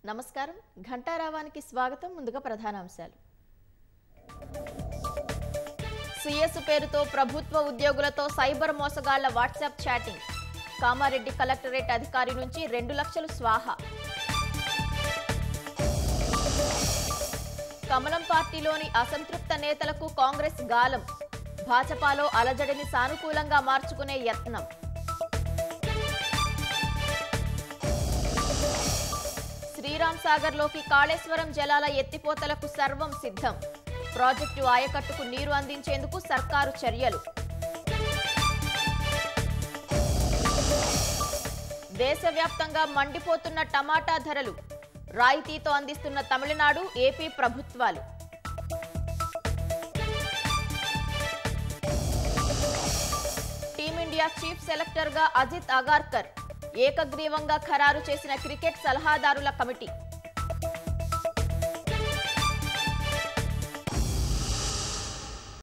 నమస్కారం ఘంటారావానికి స్వాగతం ముందుగా ప్రధానాంశాలు సిఎస్ పేరుతో ప్రభుత్వ ఉద్యోగులతో సైబర్ మోసగాళ్ల వాట్సాప్ చాటింగ్ కామారెడ్డి కలెక్టరేట్ అధికారి నుంచి రెండు లక్షలు స్వాహా కమలం పార్టీలోని అసంతృప్త నేతలకు కాంగ్రెస్ గాలం భాజపాలో అలజడిని సానుకూలంగా మార్చుకునే యత్నం శ్రీరామ్ సాగర్లోకి కాళేశ్వరం జలాల ఎత్తిపోతలకు సర్వం సిద్ధం ప్రాజెక్టు ఆయకట్టుకు నీరు అందించేందుకు సర్కారు చర్యలు దేశవ్యాప్తంగా మండిపోతున్న టమాటా ధరలు రాయితీతో అందిస్తున్న తమిళనాడు ఏపీ ప్రభుత్వాలు టీమిండియా చీఫ్ సెలెక్టర్గా అజిత్ అగార్కర్ ఏకగ్రీవంగా ఖరారు చేసిన క్రికెట్ సలహాదారుల కమిటీ